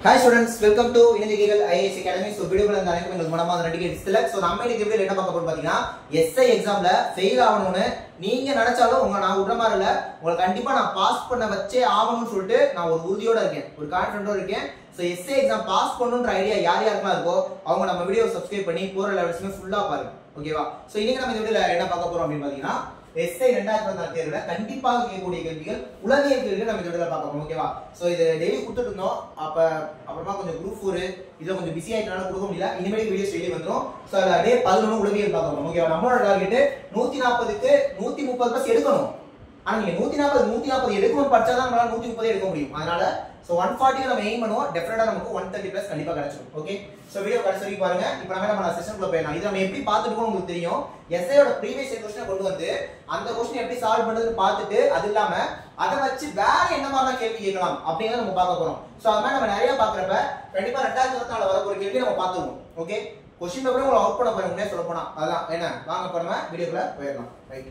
hi students welcome to இணையகிகள் IAS academy so வீடியோவில் இந்த அனைத்து உங்களுக்கு மனமாக நடிகை செலக்ட் ஸோ நம்ம இன்னைக்கு வீடியோ என்ன பார்க்க போறோம் பார்த்தீங்கன்னா எஸ்ஐ எக்ஸாம்ல ஃபெயில் ஆகணும்னு நீங்க நினைச்சாலும் உங்க நான் விடுற மாதிரி இல்ல உங்களை கண்டிப்பா நான் பாஸ் பண்ண வச்சே ஆகணும்னு சொல்லிட்டு நான் ஒரு உறுதியோட இருக்கேன் ஒரு கான்ஃபிடென்ட்டோட இருக்கேன் ஸோ எஸ்ஐ எக்ஸாம் பாஸ் பண்ணணுன்ற ஐடியா யார் யாருக்கெல்லாம் இருக்கோ அவங்க நம்ம வீடியோ சப்ஸ்கிரைப் பண்ணி போற லெவல்ஸுமே ஃபுல்லா பாருங்க ஓகேவா ஸோ இன்னைக்கு நம்ம இந்த வீடியோல என்ன பார்க்க போறோம் அப்படின்னு பார்த்தீங்கன்னா எஸ்ஐ ரெண்டாயிரத்தி பதினாறு தேர்வுல கண்டிப்பாக கேட்கக்கூடிய கேள்விகள் உலகியல் கேள்விகள் நம்ம இந்த வீடியோல பார்க்க போறோம் ஓகேவா ஸோ இது டெய்லி கொடுத்துட்டு இருந்தோம் அப்ப அப்புறமா கொஞ்சம் குரூப் ஃபோர் இதுல கொஞ்சம் பிஸி ஆயிட்டனால கொடுக்க முடியல இனிமேல் வீடியோஸ் டெய்லி வந்துடும் ஸோ அதில் டே பதினொன்று உளவியல் பார்க்க போறோம் ஓகேவா நம்மளோட டார்கெட் நூத்தி நாற்பதுக்கு நூத்தி முப்பது பஸ் எடுக்கணும் ஆனா நீங்க நூத்தி நாற்பது நூத்தி நாற்பது எடுக்கணும் படிச்சா தான் நம்மளால நூத்தி முப்பது எடுக்க முடியும் அதனால சோ ஒன் ஃபார்ட்டி நம்ம எய்ம் பண்ணுவோம் டெஃபினட்டா நமக்கு ஒன் தேர்ட்டி பிளஸ் கண்டிப்பா கிடைச்சிடும் ஓகே சோ வீடியோ கடைசி வரைக்கும் பாருங்க இப்போ நம்ம நம்ம செஷனுக்குள்ள போயிடலாம் இது நம்ம எப்படி பார்த்துட்டு உங்களுக்கு தெரியும் எஸ்ஐயோட ப்ரீவியஸ் கொஸ்டினை கொண்டு வந்து அந்த கொஸ்டின் எப்படி சால்வ் பண்றதுன்னு பார்த்துட்டு அது இல்லாம அதை வச்சு வேற என்ன மாதிரிலாம் கேள்வி கேட்கலாம் அப்படிங்கறத நம்ம பார்க்க போறோம் சோ அது மாதிரி நம்ம நிறைய பாக்குறப்ப கண்டிப்பா ரெண்டாயிரத்தி இருபத்தி நாலு வர ஒரு கேள்வி நம்ம பார்த்துருவோம் ஓகே கொஸ்டின் பேப்பரும் உங்களை அவுட் பண்ண போறேன் உடனே சொல்ல போனா அதான் என்ன வாங்க போறோம் வீடியோக்குள்ள போயிடலாம் ரைட்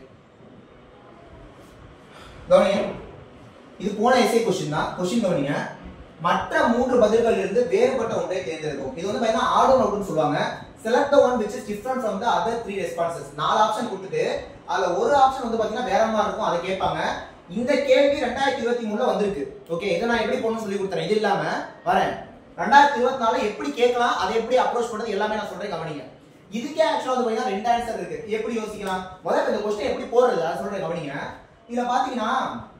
கவனிங்க இது போன எஸ்ஐ கொஸ்டின் தான் கொஸ்டின் கவனிங்க மற்ற மூன்று பதில்களில் இருந்து வேறுபட்ட ஒன்றை தேர்ந்தெடுக்கும் இது வந்து பார்த்தீங்கன்னா ஆர்டர் அவுட்னு சொல்லுவாங்க select one which is difference from the other three responses நாலு ஆப்ஷன் கொடுத்துட்டு அதுல ஒரு ஆப்ஷன் வந்து பாத்தீங்கன்னா வேற மாதிரி இருக்கும் அதை கேட்பாங்க இந்த கேள்வி ரெண்டாயிரத்தி இருபத்தி மூணுல வந்திருக்கு ஓகே இதை நான் எப்படி போகணும்னு சொல்லி கொடுத்தேன் இது இல்லாம வரேன் ரெண்டாயிரத்தி இருபத்தி நாலு எப்படி கேட்கலாம் அதை எப்படி அப்ரோச் பண்றது எல்லாமே நான் சொல்றேன் கவனிங்க இதுக்கே ஆக்சுவலா வந்து பாத்தீங்கன்னா ரெண்டு ஆன்சர் இருக்கு எப்படி யோசிக்கலாம் முதல்ல இந்த கொஸ்டின் எப்படி போடுறது அதை சொல்றேன் கவனிங்க இதுல பாத்தீங்கன்னா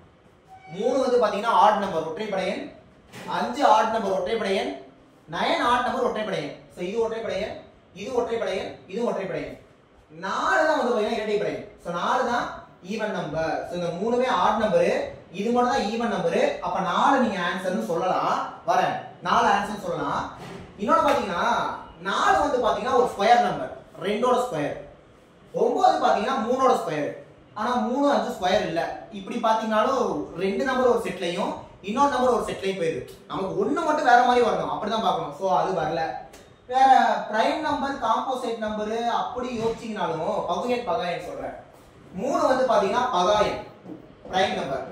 மூணு வந்து பாத்தீங்கன்னா ஆட் நம்பர் ஒற்றைப்படையன் அஞ்சு ஆட் நம்பர் ஒற்றைப்படையன் நயன் ஆட் நம்பர் ஒற்றைப்படையன் ஸோ இது ஒற்றைப்படையன் இது ஒற்றைப்படையன் இது ஒற்றைப்படையன் நாலு தான் வந்து பாத்தீங்கன்னா இரட்டைப்படையன் ஸோ நாலு தான் ஈவன் நம்பர் ஸோ இந்த மூணுமே ஆட் நம்பரு இது மட்டும் தான் ஈவன் நம்பரு அப்ப நாலு நீங்க ஆன்சர்னு சொல்லலாம் வரேன் நாலு ஆன்சர் சொல்லலாம் இன்னொன்னு பாத்தீங்கன்னா நாலு வந்து பாத்தீங்கன்னா ஒரு ஸ்கொயர் நம்பர் ரெண்டோட ஸ்கொயர் ஒன்பது பாத்தீங்கன்னா மூணோட ஸ்கொயர் ஆனா மூணு அஞ்சு ஸ்கொயர் இல்ல இப்படி பாத்தீங்கன்னாலும் ரெண்டு நம்பர் ஒரு செட்லயும் இன்னொரு நம்பர் ஒரு செட்லயும் போயிருக்கு நமக்கு ஒண்ணு மட்டும் வேற மாதிரி வரணும் அப்படிதான் பார்க்கணும் சோ அது வரல வேற பிரைம் நம்பர் காம்போசைட் நம்பர் அப்படி யோசிச்சீங்கனாலும் பகுயன் பகாயன் சொல்றேன் மூணு வந்து பாத்தீங்கன்னா பகாயன் பிரைம் நம்பர்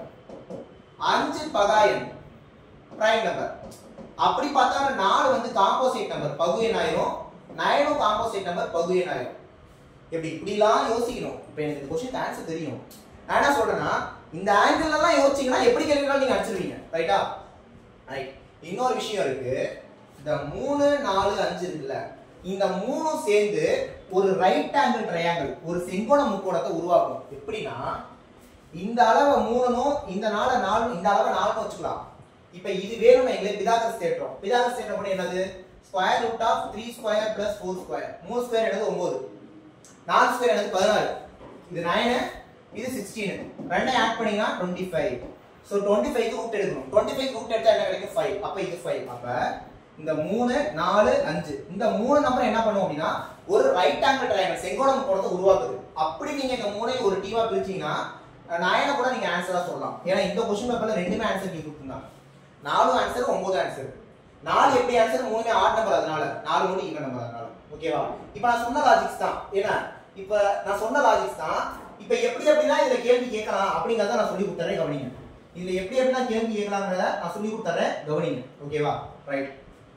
அஞ்சு பகாயன் பிரைம் நம்பர் அப்படி பார்த்தா நாலு வந்து காம்போசைட் நம்பர் பகுயன் ஆயிரும் நயனும் காம்போசைட் நம்பர் பகுயன் ஆயிரும் எப்படி இப்படிலாம் யோசிக்கணும் இப்போ எனக்கு இந்த கொஸ்டின் ஆன்சர் தெரியும் நான் என்ன சொல்றேன்னா இந்த ஆங்கிள் எல்லாம் யோசிச்சீங்கன்னா எப்படி கேள்வினாலும் நீங்க அடிச்சிருவீங்க ரைட்டா ரைட் இன்னொரு விஷயம் இருக்கு இந்த மூணு நாலு அஞ்சு இருக்குல்ல இந்த மூணும் சேர்ந்து ஒரு ரைட் ஆங்கிள் ட்ரையாங்கிள் ஒரு செங்கோண முக்கோணத்தை உருவாக்கும் எப்படின்னா இந்த அளவை மூணுனும் இந்த நாளை நாலு இந்த அளவை நாலுன்னு வச்சுக்கலாம் இப்ப இது வேணும்னு எங்களை பிதாகஸ் தேட்டோம் பிதாகஸ் தேட்டம் கூட என்னது square root of three square plus four square மூணு ஸ்கொயர் என்னது ஒன்பது நாலு ஸ்கொயர் எனக்கு பதினாறு இது நைனு இது சிக்ஸ்டீன் ரெண்டையும் ஆட் பண்ணீங்கன்னா twenty five so twenty five root எடுக்கணும் டுவெண்ட்டி ஃபைவ் ரூட் எடுத்தா என்ன கிடைக்கும் ஃபைவ் அப்போ இது ஃபைவ் அப்போ இந்த மூணு நாலு அஞ்சு இந்த மூணு நம்பர் என்ன பண்ணுவோம் அப்படின்னா ஒரு ரைட் ஆங்கிள் ட்ரையாங்கிள் செங்கோணம் கோணத்தை உருவாக்குது அப்படி நீங்க இந்த மூணையும் ஒரு டீமா பிரிச்சீங்கன்னா நயனை கூட நீங்க ஆன்சரா சொல்லலாம் ஏன்னா இந்த கொஸ்டின் பேப்பர்ல ரெண்டுமே ஆன்சர் நீங்க கொடுத்துருந்தாங்க நாலு ஆன்சர் ஒன்பது ஆன்சர் நாலு எப்படி ஆன்சர் மூணுமே ஆட் நம்பர் அதனால நாலு மூணு ஈவன் நம்பர் அதனால ஓகேவா இப்போ நான் சொன்ன லாஜிக்ஸ் தான் ஏன்னா இப்ப நான் சொன்ன லாஜிக்ஸ் தான் இப்ப எப்படி எப்படிலாம் இதுல கேள்வி கேட்கலாம் அப்படிங்கறத நான் சொல்லி கொடுத்துறேன் கவனிங்க இதுல எப்படி எப்படிலாம் கேள்வி கேட்கலாங்கிறத நான் சொல்லி கொடுத்துறேன் கவனிங்க ஓகேவா ரைட்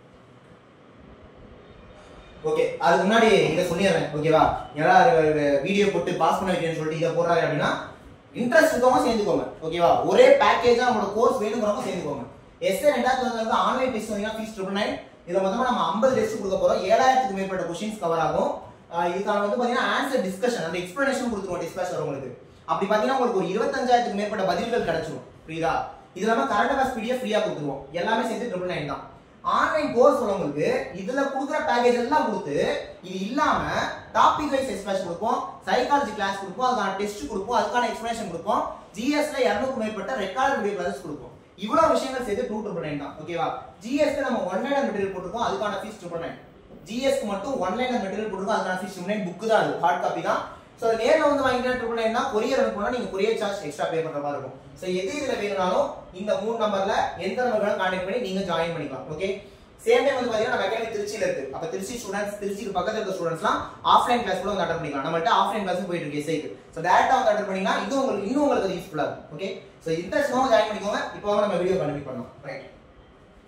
ஓகே அதுக்கு முன்னாடி இதை சொல்லிடுறேன் ஓகேவா யாராவது வீடியோ போட்டு பாஸ் பண்ண வைக்கணும்னு சொல்லிட்டு இதை போடுறாரு அப்படின்னா இன்ட்ரெஸ்ட் இருக்கவங்க சேர்ந்துக்கோங்க ஓகேவா ஒரே பேக்கேஜா நம்மளோட கோர்ஸ் வேணுங்கிறவங்க சேர்ந்துக்கோங்க எஸ்ஏ ரெண்டாயிரத்தி வந்து ஆன்லைன் டெஸ்ட் வந்தீங்கன்னா ஃபீஸ் ட்ரிபிள் நைன் இதில் மொத்தமாக நம்ம ஐம்பது டெஸ்ட் கொடுக்க போறோம் ஏழாயிரத்துக்கு மேற்பட்ட கொஸ்டின்ஸ் கவர் ஆகும் ஆஹ் இதுக்கான வந்து பாத்தீங்கன்னா ஆன்சர் டிஸ்கஷன் அந்த எக்ஸ்பிளனேஷன் கொடுத்துருவோம் டிஸ்பேச் வரவங்களுக்கு அப்படி பாத்தீங்கன்னா உங்களுக்கு ஒரு இருபத்தஞ்சாயிரத்துக்கு மேற்பட்ட பதில்கள் கிடைச்சிரும் புரியுதா இது இல்லாம கரண்ட் அஃபேர்ஸ் பிடிஎஃப் ஃப்ரீயா கொடுத்துருவோம் எல்லாமே சேர்த்து ட்ரிபிள் நைன் தான் ஆன்லைன் கோர்ஸ் உள்ளவங்களுக்கு இதுல கொடுக்குற பேக்கேஜ் எல்லாம் கொடுத்து இது இல்லாம டாபிக் வைஸ் எக்ஸ்பிரஸ் கொடுப்போம் சைக்காலஜி கிளாஸ் கொடுப்போம் அதுக்கான டெஸ்ட் கொடுப்போம் அதுக்கான எக்ஸ்பிளேஷன் கொடுப்போம் ஜிஎஸ்ல இரநூறுக்கு மேற்பட்ட ரெக்கார்ட் வீடியோ கிளாஸஸ் கொடுப்போம் இவ்வளவு விஷயங்கள் சேர்த்து டூ ட்ரிபிள் நைன் தான் ஓகேவா ஜிஎஸ்க்கு நம்ம ஒன் லைன் மெட்டீரியல் போட்டிருக்கோம் அதுக்கான ஃபீஸ் ட்ரிபிள் நைன் ஜிஎஸ்க்கு மட்டும் ஒன் லைன் மெட்டீரியல் போட்டுருக்கோம் அதுக்கான ஃபீஸ் ட்ரிபிள் நைன் புக் தான் அது ஹார்ட் காப்பி தான் ஸோ நேரில் வந்து வாங்கிட்டு ட்ரிபிள் நைன் தான் கொரியர் அனுப்புனா நீங்க கொரியர் சார்ஜ் எக்ஸ்ட்ரா பே பண்ற மாதிரி இருக்கும் ஸோ எது இதுல வேணும்னாலும் இந்த மூணு நம்பர்ல எந்த நம்பர் வேணும் கான்டாக்ட் பண்ணி நீங்க ஜாயின் பண்ணிக்கலாம் ஓகே சேம் டைம் வந்து பாத்தீங்கன்னா நம்ம அகாடமி திருச்சியில இருக்கு அப்ப திருச்சி ஸ்டூடெண்ட்ஸ் திருச்சிக்கு பக்கத்துல இருக்க ஸ்டூடெண்ட்ஸ்லாம் ஆஃப்லைன் கிளாஸ் கூட வந்து அட்டன் பண்ணிக்கலாம் நம்மள்ட்ட ஆஃப்லைன் கிளாஸ் போயிட்டு இருக்கு எஸ்ஐக்கு ஸோ டேரக்டா வந்து அட்டன் பண்ணீங்கன்னா இது உங்களுக்கு இன்னும் உங்களுக்கு அது யூஸ்ஃபுல்லா இருக்கும் ஓகே ஸோ இன்ட்ரெஸ்ட் ஜாயின் பண்ணிக்கோங்க இப்போ நம்ம வீடியோ கண்டினியூ பண்ணலாம் ரைட்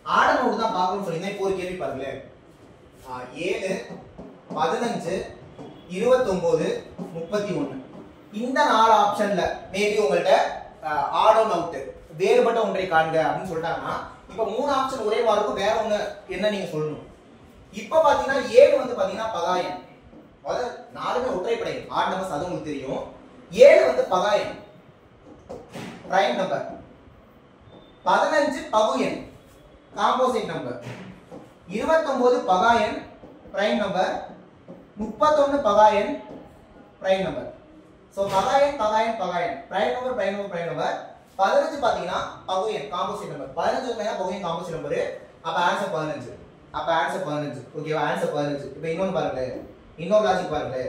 ஆர்டர் நோடு தான் பார்க்கணும்னு சொல்லியிருந்தேன் இப்போ ஒரு கேள்வி பாருங்களேன் ஆ, ஏழு பதினஞ்சு இருபத்தொன்பது முப்பத்தி ஒன்று இந்த நாலு ஆப்ஷன்ல மேபி உங்கள்ட்ட ஆர்டர் அவுட் வேறுபட்ட ஒன்றை காண்க அப்படின்னு சொல்லிட்டாங்கன்னா இப்போ மூணு ஆப்ஷன் ஒரே மாதிரி இருக்கும் வேற ஒண்ணு என்ன நீங்க சொல்லணும் இப்போ பாத்தீங்கன்னா ஏழு வந்து பாத்தீங்கன்னா பகாயன் அதாவது நாலுமே ஒற்றைப்படை ஆட் நம்பர்ஸ் அது உங்களுக்கு தெரியும் ஏழு வந்து பகாயன் பிரைம் நம்பர் பதினஞ்சு பகு எண் காம்போசிட் நம்பர் இருபத்தொன்பது பகாயன் பிரைம் நம்பர் முப்பத்தொன்னு பகாயன் பிரைம் நம்பர் ஸோ பகாயன் பகாயன் பகாயன் prime number prime number prime number பதினஞ்சு பார்த்தீங்கன்னா பகுயன் காம்போசிட் நம்பர் பதினஞ்சு வந்து பகுயன் காம்போசிட் நம்பர் அப்போ ஆன்சர் பதினஞ்சு அப்போ ஆன்சர் பதினஞ்சு ஓகேவா ஆன்சர் பதினஞ்சு இப்போ இன்னொன்று பாருங்களேன் இன்னொரு லாஜிக் பாருங்களேன்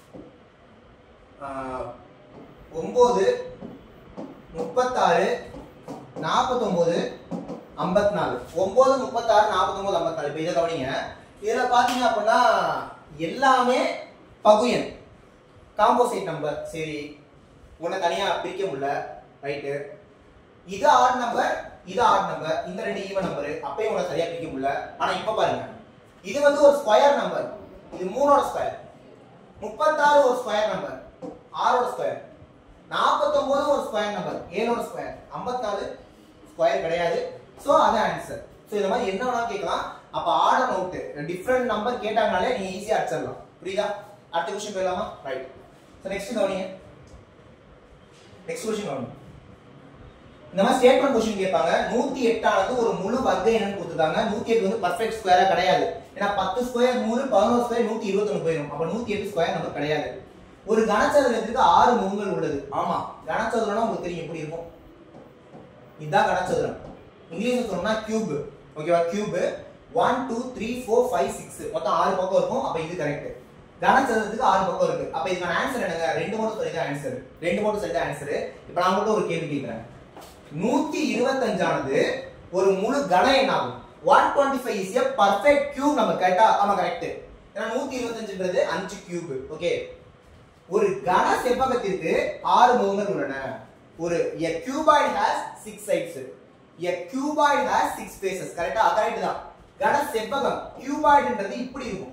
ஆஹ், ஒன்பது முப்பத்தாறு நாற்பத்தொம்போது ஐம்பத்தி நாலு ஒன்பது முப்பத்தாறு நாற்பத்தொம்போது ஐம்பத்தி நாலு இப்போ இதை கவனிங்க இதில் பார்த்தீங்க அப்படின்னா எல்லாமே பகுயன் காம்போசிட் நம்பர் சரி உன்னை தனியாக பிரிக்க முடியல ரைட்டு இது ஆட் நம்பர் இது ஆட் நம்பர் இந்த ரெண்டு ஈவன் நம்பர் அப்பயும் உங்களை சரியா பிரிக்க முடியல ஆனா இப்ப பாருங்க இது வந்து ஒரு ஸ்கொயர் நம்பர் இது மூணோட ஸ்கொயர் முப்பத்தாறு ஒரு ஸ்கொயர் நம்பர் ஆறோட ஸ்கொயர் நாற்பத்தொன்பது ஒரு ஸ்கொயர் நம்பர் ஏழோட ஸ்கொயர் ஐம்பத்தாறு ஸ்கொயர் கிடையாது ஸோ அது ஆன்சர் ஸோ இந்த மாதிரி என்ன வேணாலும் கேட்கலாம் அப்போ ஆர்டர் அவுட் டிஃப்ரெண்ட் நம்பர் கேட்டாங்கனாலே நீங்க ஈஸியாக அடிச்சிடலாம் புரியுதா அடுத்த கொஸ்டின் போயிடலாமா ரைட் ஸோ நெக்ஸ்ட் கவனிங்க நெக்ஸ்ட் கொஸ்டின் கவனிங்க இந்த மாதிரி ஸ்டேட்மெண்ட் கொஸ்டின் கேட்பாங்க நூத்தி எட்டானது ஒரு முழு வர்க்க என்னன்னு கொடுத்துருக்காங்க நூத்தி எட்டு வந்து பர்ஃபெக்ட் ஸ்கொயரா கிடையாது ஏன்னா பத்து ஸ்கொயர் நூறு பதினோரு ஸ்கொயர் நூத்தி இருபத்தொன்னு போயிடும் அப்ப நூத்தி எட்டு ஸ்கொயர் நமக்கு கிடையாது ஒரு கனசதுரத்திற்கு ஆறு முகங்கள் உள்ளது ஆமா கனசதுரம்னா உங்களுக்கு தெரியும் எப்படி இருக்கும் இதுதான் கனசதுரம் இங்கிலீஷ்ல சொன்னா கியூப் ஓகேவா cube one two three four five six மொத்தம் ஆறு பக்கம் இருக்கும் அப்ப இது கரெக்ட் கனசதுரத்துக்கு ஆறு பக்கம் இருக்கு அப்ப இதுக்கான ஆன்சர் என்னங்க ரெண்டு மட்டும் சரிதான் ஆன்சர் ரெண்டு மட்டும் சரிதான் ஆன்சர் இப்ப நான் மட்டும் ஒரு கேள்வி கேட்கிறேன் நூத்தி இருபத்தஞ்சானது ஒரு முழு கன எண்ணாகும் one twenty five is a perfect cube நம்ம கேட்டா ஆமா கரெக்ட் ஏன்னா நூத்தி இருபத்தஞ்சுன்றது அஞ்சு கியூப் ஓகே ஒரு கன செவ்வகத்திற்கு ஆறு முகங்கள் உள்ளன ஒரு a cuboid has six sides a cuboid has six faces கரெக்டா கரெக்ட் தான் கன செவ்வகம் cuboidன்றது இப்படி இருக்கும்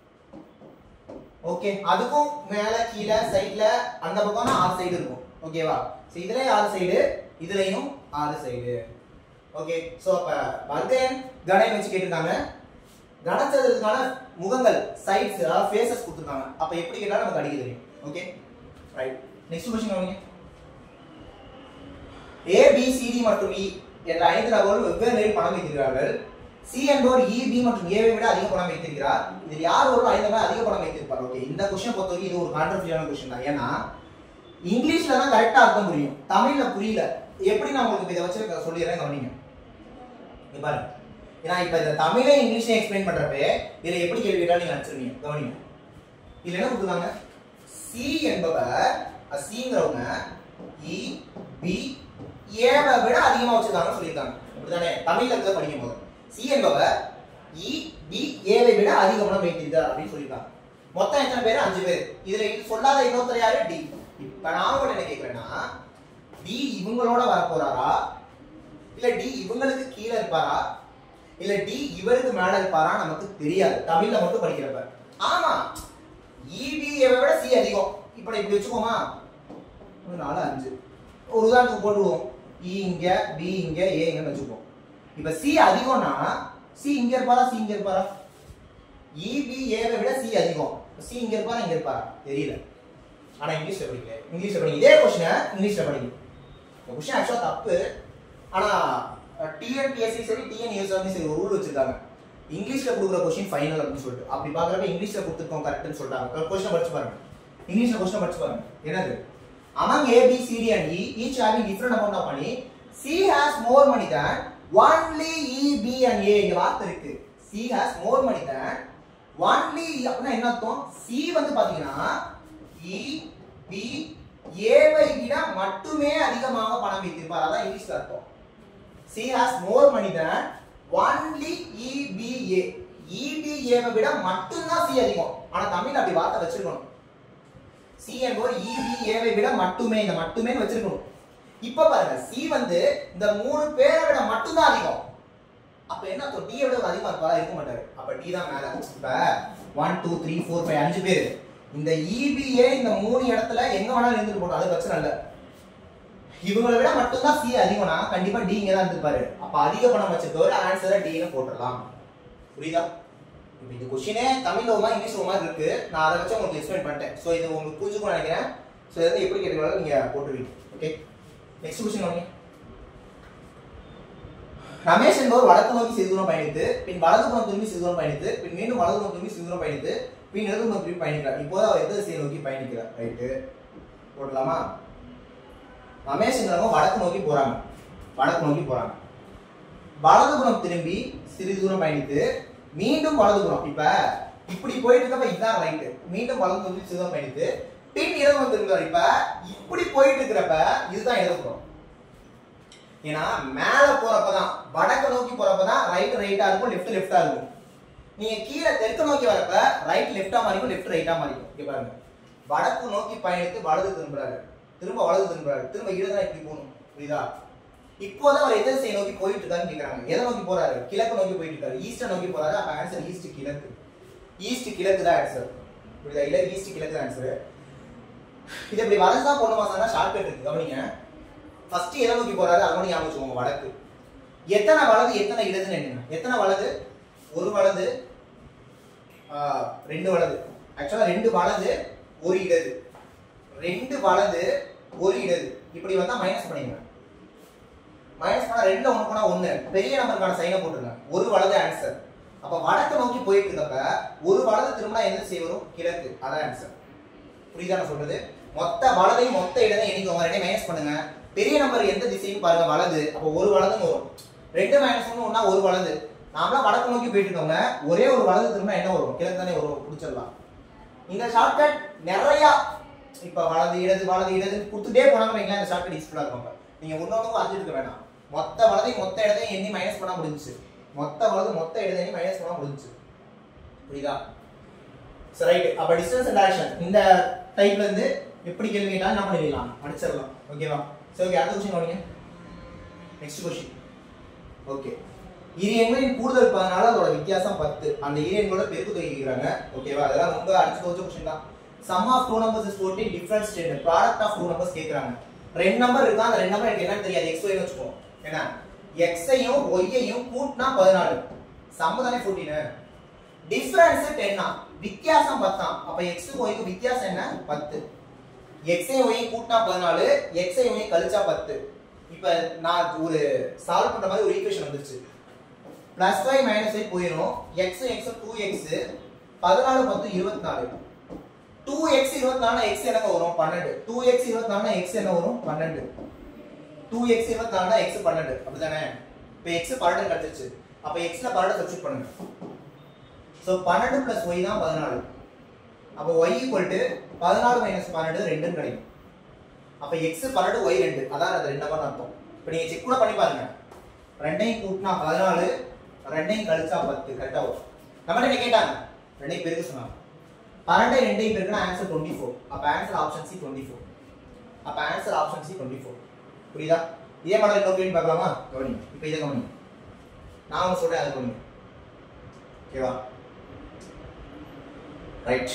ஓகே அதுக்கும் மேல கீழே சைடுல அந்த பக்கம்னா ஆறு சைடு இருக்கும் ஓகேவா சோ இதுலயும் ஆறு சைடு இதுலயும் ஆறு சைடு ஓகே சோ அப்ப வர்க்கன் கணம் வச்சு கேட்டிருக்காங்க கனச்சதுக்கான முகங்கள் சைட்ஸ் அதாவது ஃபேஸஸ் கொடுத்துருக்காங்க அப்ப எப்படி கேட்டாலும் நமக்கு அடிக்க தெரியும் ஓகே ரைட் நெக்ஸ்ட் கொஸ்டின் கவனிங்க ஏ பி சி டி மற்றும் இ என்ற ஐந்து நபர்கள் வெவ்வேறு நிலையில் பணம் வைத்திருக்கிறார்கள் சி என்பவர் இ பி மற்றும் ஏவை விட அதிக பணம் வைத்திருக்கிறார் இதில் யார் ஒரு ஐந்து பேர் அதிக பணம் வைத்திருப்பார் ஓகே இந்த கொஸ்டின் பொறுத்தவரைக்கும் இது ஒரு கான்ட்ரவர்சியான கொஸ்டின் தான் ஏன்னா இங்கிலீஷ்ல தான் கரெக்டா அர்த்தம் புரியும் தமிழ்ல புரியல எப்படி நான் உங்களுக்கு இதை வச்சு சொல்லிடுறேன் கவனிங்க இங்க பாருங்க ஏன்னா இப்ப இந்த தமிழே இங்கிலீஷ்ல எக்ஸ்பிளைன் பண்றப்ப இதுல எப்படி கேள்வி கேட்டாலும் நீங்க அனுப்பிச்சிருவீங்க கவனிங்க இதுல என்ன கொடுத்துருக்காங்க சி என்பவர் சிங்கிறவங்க இ பி ஏவை விட அதிகமா வச்சிருக்காங்கன்னு சொல்லியிருக்காங்க அப்படிதானே தமிழ்ல இருக்கிறத படிக்கும் போது சி என்பவர் இ பி ஏவை விட அதிக பணம் வைத்திருக்கார் அப்படின்னு சொல்லியிருக்காங்க மொத்தம் எத்தனை பேர் அஞ்சு பேர் இதுல இது சொல்லாத இன்னொருத்தர் யாரு டி இப்ப நான் உங்களை என்ன கேக்குறேன்னா டி இவங்களோட வர போறாரா இல்ல டி இவங்களுக்கு கீழே இருப்பாரா இல்ல டி இவருக்கு மேல இருப்பாரா நமக்கு தெரியாது தமிழ்ல மட்டும் படிக்கிறப்ப ஆமா இபிஏவை விட சி அதிகம் இப்ப நான் இப்படி வச்சுக்கோமா ஒரு நாலு அஞ்சு ஒரு உதாரணத்துக்கு போட்டுடுவோம் இ இங்க பி இங்க ஏ இங்கன்னு வச்சுப்போம் இப்ப சி அதிகம்னா சி இங்க இருப்பாரா சி இங்க இருப்பாரா இபி ஏவை விட சி அதிகம் சி இங்க இருப்பாரா இங்க இருப்பாரா தெரியல ஆனா இங்கிலீஷ்ல படிங்க இங்கிலீஷ்ல படிங்க இதே கொஸ்டின் இங்கிலீஷ்ல படிங்க இந்த கொஸ்டின் ஆக்சுவலா தப்பு ஆனா டிஎன்பிஎஸ்சி சரி டிஎன்யூஎஸ் வந்து சரி ஒரு ரூல் வச்சிருக்காங்க இங்கிலீஷ்ல கொடுக்குற கொஸ்டின் ஃபைனல் அப்படின்னு சொல்லிட்டு அப்படி பாக்குறப்ப இங்கிலீஷ்ல கொடுத்துருக்கோம் கரெக்ட்னு சொல்றாங்க கொஸ்டின் படிச்சு பாருங்க இங்கிலீஷ்ல கொஸ்டின் படிச்சு பாருங்க என்னது among A, B, C, D and E, each having different amount of money, C has more money than only E, B and A இங்க வார்த்தை இருக்கு C has more money than only E அப்படின்னா என்ன அர்த்தம் C வந்து பாத்தீங்கன்னா E, B, A வை விட மட்டுமே அதிகமாக பணம் வைத்திருப்பார் அதான் இங்கிலீஷ்ல அர்த்தம் C has more money than only EBA EBA வை விட மட்டும்தான் C அதிகம் ஆனா தமிழ்ல அப்படி வார்த்தை வச்சிருக்கணும் சி என்பவர் இபிஏவை விட மட்டுமே இந்த மட்டுமே வச்சிருக்கணும் இப்ப பாருங்க சி வந்து இந்த மூணு பேரை விட மட்டும்தான் அதிகம் அப்ப அப்ப என்ன அர்த்தம் டி விட அதிகமா இருப்பாரா இருக்க மாட்டாரு அப்ப டி தான் மேல இப்ப one two three four five அஞ்சு பேர் இந்த இபிஏ இந்த மூணு இடத்துல எங்க வேணாலும் இருந்துட்டு போகணும் அது பிரச்சனை இல்லை இவங்களை விட மட்டும்தான் சி அதிகம்னா கண்டிப்பா டி இங்க தான் இருந்திருப்பாரு அப்ப அதிக பணம் வச்சிருக்கவர் ஆன்சரை டின்னு போட்டுடலாம் புரியுதா இப்போ இந்த கொஸ்டினே தமிழ்ல ஒரு மாதிரி இங்கிலீஷ் ஒரு மாதிரி இருக்கு நான் அதை வச்சு உங்களுக்கு எக்ஸ்பிளைன் பண்ணிட்டேன் ஸோ இது உங்களுக்கு புரிஞ்சுக்கணும்னு நினைக்கிறேன் ஸோ இதை எப்படி கேட்டுக்கலாம் நீங்க போட்டுருவீங்க ஓகே நெக்ஸ்ட் கொஸ்டின் வாங்க ரமேஷ் என்பவர் வடக்கு நோக்கி சிறிது தூரம் பயணித்து பின் வலதுபுறம் திரும்பி சிறிது தூரம் பயணித்து பின் மீண்டும் வலதுபுறம் திரும்பி சிறிது தூரம் பயணித்து பின் இடதுபுறம் திரும்பி பயணிக்கிறார் இப்போது அவர் எந்த திசையை நோக்கி பயணிக்கிறார் ரைட்டு போடலாமா ரமேஷ் என்பவங்க வடக்கு நோக்கி போறாங்க வடக்கு நோக்கி போறாங்க வலதுபுறம் திரும்பி சிறிது தூரம் பயணித்து மீண்டும் வலதுபுறம் இப்ப இப்படி போயிட்டு இருக்கப்ப இதுதான் ரைட்டு மீண்டும் வலது திரும்பி சிறிது தூரம் பயணித்து பின் இடதுபுறம் திரும்புறாரு இப்ப இப்படி போயிட்டு இருக்கிறப்ப இதுதான் இடதுபுறம் ஏன்னா மேல போறப்பதான் வடக்கு நோக்கி போறப்பதான் ரைட் ரைட்டா இருக்கும் லெஃப்ட் லெஃப்டா இருக்கும் நீங்க கீழே தெற்கு நோக்கி வரப்ப ரைட் லெஃப்டா மாறிக்கும் லெஃப்ட் ரைட்டா மாறிக்கும் இங்க பாருங்க வடக்கு நோக்கி பயணித்து வலது திரும்புறாரு திரும்ப வலது திரும்புறாரு திரும்ப இடதான் இப்படி போகணும் புரியுதா இப்போதான் அவர் எந்த திசையை நோக்கி போயிட்டு இருக்காருன்னு கேக்குறாங்க எதை நோக்கி போறாரு கிழக்கு நோக்கி போயிட்டு இருக்காரு ஈஸ்ட நோக்கி போறாரு அப்ப ஆன்சர் ஈஸ்ட் கிழக்கு ஈஸ்ட் கிழக்கு தான் ஆன்சர் புரியுதா இல்ல ஈஸ்ட் கிழக்கு தான் ஆன்சர் இது இப்படி வலதுதான் போடணுமா சார் ஷார்ட்கட் இருக்கு கவனிங்க ஃபர்ஸ்ட் எதை நோக்கி போறாரு அதை மட்டும் ஞாபகம் வச்சுக்கோங்க வடக்கு எத்தனை வலது எத்தனை இடதுன்னு என்னங்க எத்தனை வலது ஒரு வலது ஆஹ், ரெண்டு வலது ஆக்சுவலா ரெண்டு வலது ஒரு இடது ரெண்டு வலது ஒரு இடது இப்படி வந்தா மைனஸ் பண்ணிடுங்க மைனஸ் பண்ணா ரெண்டுல ஒண்ணு போனா ஒண்ணு பெரிய நம்பருக்கான சைனை போட்டுருங்க ஒரு வலது ஆன்சர் அப்ப வடக்கு நோக்கி போயிட்டு இருக்கப்ப ஒரு வலது திரும்பினா எந்த திசை வரும் கிழக்கு அதான் ஆன்சர் புரியுதா நான் சொல்றது மொத்த வலதையும் மொத்த இடத்தையும் எண்ணிக்கோங்க ரெண்டையும் மைனஸ் பண்ணுங்க பெரிய நம்பர் எந்த திசைன்னு பாருங்க வலது அப்போ ஒரு வலதுன்னு வரும் ரெண்டு மைனஸ் ஒன்று ஒன்னா ஒரு வலது நாமளா வடக்கு நோக்கி போயிட்டு இருக்கோங்க ஒரே ஒரு வலது திரும்ப என்ன வரும் கிழக்கு தானே வரும் பிடிச்சிடலாம் இந்த ஷார்ட்கட் நிறைய இப்ப வலது இடது வலது இடது கொடுத்துட்டே போனாங்க வைங்களேன் இந்த ஷார்ட்கட் யூஸ்ஃபுல்லா இருக்கும் நீங்க ஒன்னொன்னுக்கும் அரைஞ்சிட்டு இருக்க வேணாம் மொத்த வலதையும் மொத்த இடத்தையும் எண்ணி மைனஸ் பண்ணா முடிஞ்சுச்சு மொத்த வலது மொத்த இடத்தையும் எண்ணி மைனஸ் பண்ணா முடிஞ்சுச்சு புரியுதா சரி ரைட் அப்ப டிஸ்டன்ஸ் அண்ட் டைரக்ஷன் இந்த டைப்ல இருந்து எப்படி கேள்வி கேட்டாலும் என்ன பண்ணிடலாம் அடிச்சிடலாம் ஓகேவா சரி ஓகே அடுத்த கொஸ்டின் கவனிங்க நெக்ஸ்ட் கொஸ்டின் ஓகே இரு எண்களின் கூடுதல் பதினால அதோட வித்தியாசம் பத்து அந்த இரு எண்களோட பெருக்கு தொகை கேக்குறாங்க ஓகேவா அதெல்லாம் ரொம்ப அடிச்சு தோச்ச கொஸ்டின் தான் sum of two numbers is fourteen difference ten product of two numbers கேக்குறாங்க ரெண்டு நம்பர் இருக்கா அந்த ரெண்டு நம்பர் எனக்கு என்னன்னு தெரியாது எக்ஸ் ஒய் வச்சுக்கோ என்ன எக்ஸையும் ஒய்யையும் கூட்டினா பதினாலு சம்ம தானே ஃபோர்டீனு டிஃபரன்ஸ் டென்னா வித்தியாசம் பத்தாம் அப்ப எக்ஸ் ஒய்க்கு வித்தியாசம் என்ன பத்து எக்ஸை ஒய் கூட்டினா பதினாலு எக்ஸை ஒய் கழிச்சா பத்து இப்ப நான் ஒரு சால்வ் பண்ற மாதிரி ஒரு ஈக்குவேஷன் வந்துருச்சு பிளஸ் ஃபைவ் மைனஸ் ஃபைவ் போயிடும் எக்ஸ் எக்ஸ் டூ எக்ஸ் பதினாலு பத்து இருபத்தி நாலு டூ எக்ஸ் இருபத்தி நாலு எக்ஸ் என்ன வரும் பன்னெண்டு டூ எக்ஸ் இருபத்தி நாலு எக்ஸ் என்ன வரும் பன்னெண்டு டூ எக்ஸ் இருபத்தி நாலு எக்ஸ் பன்னெண்டு அப்படிதானே இப்போ எக்ஸ் பன்னெண்டு கிடைச்சிருச்சு அப்ப எக்ஸ்ல பன்னெண்டு சப்ஸ்டிட் பண்ணுங்க ஸோ பன்னெண்டு பிளஸ் ஒய் தான் பதினாலு அப்போ ஒய் ஈக்குவல் டு பதினாலு மைனஸ் பன்னெண்டு ரெண்டுன்னு கிடைக்கும் அப்போ எக்ஸ் பன்னெண்டு ஒய் ரெண்டு அதான் அது ரெண்டு நம்பர் அர்த்தம் இப்போ நீங்க செக் கூட பண்ணி பாருங்க ரெண்டையும் கூட்டினா பதினாலு ரெண்டையும் கழிச்சா பத்து கரெக்டாக வரும் நம்ம என்ன கேட்டாங்க ரெண்டையும் பெருக்க சொன்னாங்க பன்னெண்டை ரெண்டையும் பெருக்கினா ஆன்சர் டுவெண்ட்டி ஃபோர் அப்போ answer option C twenty four அப்போ answer option C twenty four புரியுதா இதே மாதிரி இன்னொரு கேள்வி பார்க்கலாமா கவனி இப்போ இதை கவனி நான் ஒன்று சொல்றேன் அது கவனி ஓகேவா ரைட்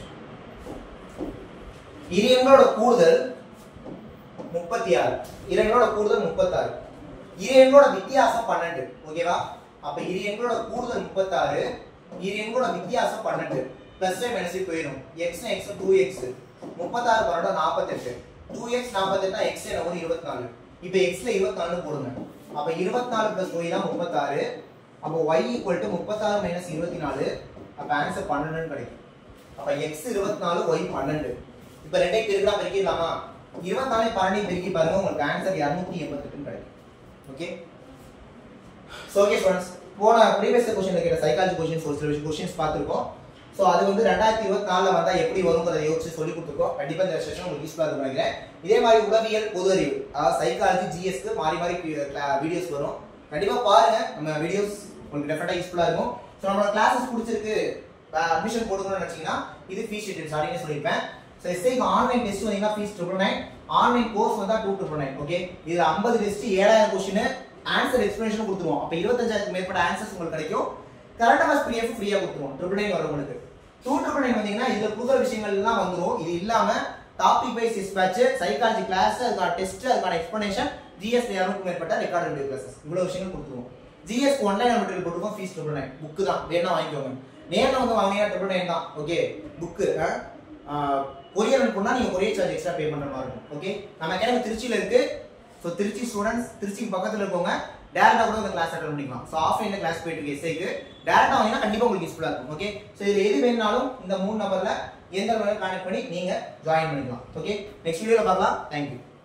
இரு எண்களோட கூடுதல் முப்பத்தி ஆறு இரு எண்களோட கூடுதல் முப்பத்தாறு இரு எண்களோட வித்தியாசம் பன்னெண்டு ஓகேவா அப்ப இரு எண்களோட கூடுதல் முப்பத்தாறு இரு எண்களோட வித்தியாசம் பன்னெண்டு பிளஸ் மைனஸ் போயிடும் எக்ஸ் எக்ஸ் டூ எக்ஸ் முப்பத்தாறு பன்னெண்டு நாற்பத்தெட்டு டூ எக்ஸ் நாற்பத்தெட்டா எக்ஸ் என்ன வரும் இருபத்தி நாலு இப்போ எக்ஸ்ல இருபத்தி நாலு போடுங்க அப்ப இருபத்தி நாலு பிளஸ் ஒய் தான் முப்பத்தாறு அப்போ ஒய் ஈக்குவல் டு முப்பத்தாறு மைனஸ் இருபத்தி நாலு அப்ப ஆன்சர் பன்னெண்டுன்னு கிடைக்கும் அப்ப எக்ஸ் இருபத்தி நாலு ஒய் பன்னெண்டு இப்ப ரெண்டையும் பெருக்கலாம் பெருக்கிடலாமா இருபத்தி நாலு பன்னெண்டையும் பெருக்கி பாருங்க உங்களுக்கு ஆன்சர் இரநூத்தி எண்பத்தெட்டுன்னு கிடைக்கும் ஓகே ஸோ ஓகே ஸ்டூடெண்ட்ஸ் போன ப்ரீவியஸ் கொஸ்டின்ல கேட்ட சைக்காலஜி கொஸ்டின்ஸ் ஒரு சில கொஸ்டின்ஸ் பார்த்துருக்கோம் ஸோ அது வந்து ரெண்டாயிரத்தி இருபத்தி நாலில் வந்தால் எப்படி வருங்கிறத யோசிச்சு சொல்லி கொடுத்துருக்கோம் கண்டிப்பாக இந்த செஷன் உங்களுக்கு யூஸ்ஃபுல்லாக இருக்கும் நினைக்கிறேன் இதே மாதிரி உளவியல் பொது அறிவு அதாவது சைக்காலஜி ஜிஎஸ்க்கு மாறி மாறி வீடியோஸ் வரும் கண்டிப்பாக பாருங்க நம்ம வீடியோஸ் உங்களுக்கு டெஃபினட்டாக யூஸ்ஃபுல்லாக இருக்கும் ஸோ நம்மளோட கிளாஸஸ் பிடிச்சிருக்கு அட்மிஷன் போடுக்கணும்னு நினச்சிங்கன்னா இது ஃபீஸ் டீட்டெயில்ஸ் ஸ்டார்டிங்கே சொல்லியிருப்பேன் ஸோ எஸ்ஐக்கு ஆன்லைன் டெஸ்ட் வந்தீங்கன்னா fees triple nine online course வந்தால் டூ ட்ரிபிள் நைன் ஓகே இதில் ஐம்பது டெஸ்ட் ஏழாயிரம் கொஸ்டின் ஆன்சர் எக்ஸ்பிளனேஷன் கொடுத்துருவோம் அப்ப இருபத்தஞ்சாயிரத்துக்கு மேற்பட்ட ஆன்சர்ஸ் உங்களுக்கு கிடைக்கும் கரண்ட் அஃபேர்ஸ் பிடிஎஃப் ஃப்ரீயா கொடுத்துருவோம் ட்ரிபிள் நைன் வரவங்களுக்கு டூ ட்ரிபிள் நைன் வந்தீங்கன்னா இதுல புது விஷயங்கள் எல்லாம் வந்துரும் இது இல்லாம topic wise dispatch psychology class அதுக்கான டெஸ்ட் அதுக்கான எக்ஸ்பிளனேஷன் ஜிஎஸ் இரநூறுக்கும் மேற்பட்ட ரெக்கார்ட் வீடியோ கிளாஸஸ் இவ்வளவு விஷயங்கள் கொடுத்துருவோம் ஜிஎஸ் ஒன்லைன் மெட்டீரியல் போட்டுருக்கோம் ஃபீஸ் ட்ரிபிள் நைன் புக்கு தான் வேணா வாங்கிக்கோங்க நேரில் வந்து வாங்கினீங்கன்னா ட்ரிபிள் நைன் தான் ஓகே புக்கு கொரியர் அனுப்புனா நீங்க கொரியர் சார்ஜ் எக்ஸ்ட்ரா பே பண்ற மாதிரி இருக்கும் ஓகே நம்ம அகாடமி திருச்சியில இருக்கு ஸோ திருச்சி ஸ்டூடெண்ட்ஸ் திருச்சிக்கு பக்கத்துல இருக்கவங்க டேரக்டா கூட இந்த கிளாஸ் அட்டன் பண்ணிக்கலாம் ஸோ ஆஃப்லைன்ல கிளாஸ் போயிட்டு இருக்கு எஸ்ஐக்கு டேரக்டா வாங்கினா கண்டிப்பா உங்களுக்கு யூஸ்ஃபுல்லா இருக்கும் ஓகே ஸோ இது எது வேணும்னாலும் இந்த மூணு நம்பர்ல எந்த கான்டாக்ட் பண்ணி நீங்க ஜாயின் பண்ணிக்கலாம் ஓகே நெக்ஸ்ட் வீடியோல பார்க்கலாம் தேங்க்யூ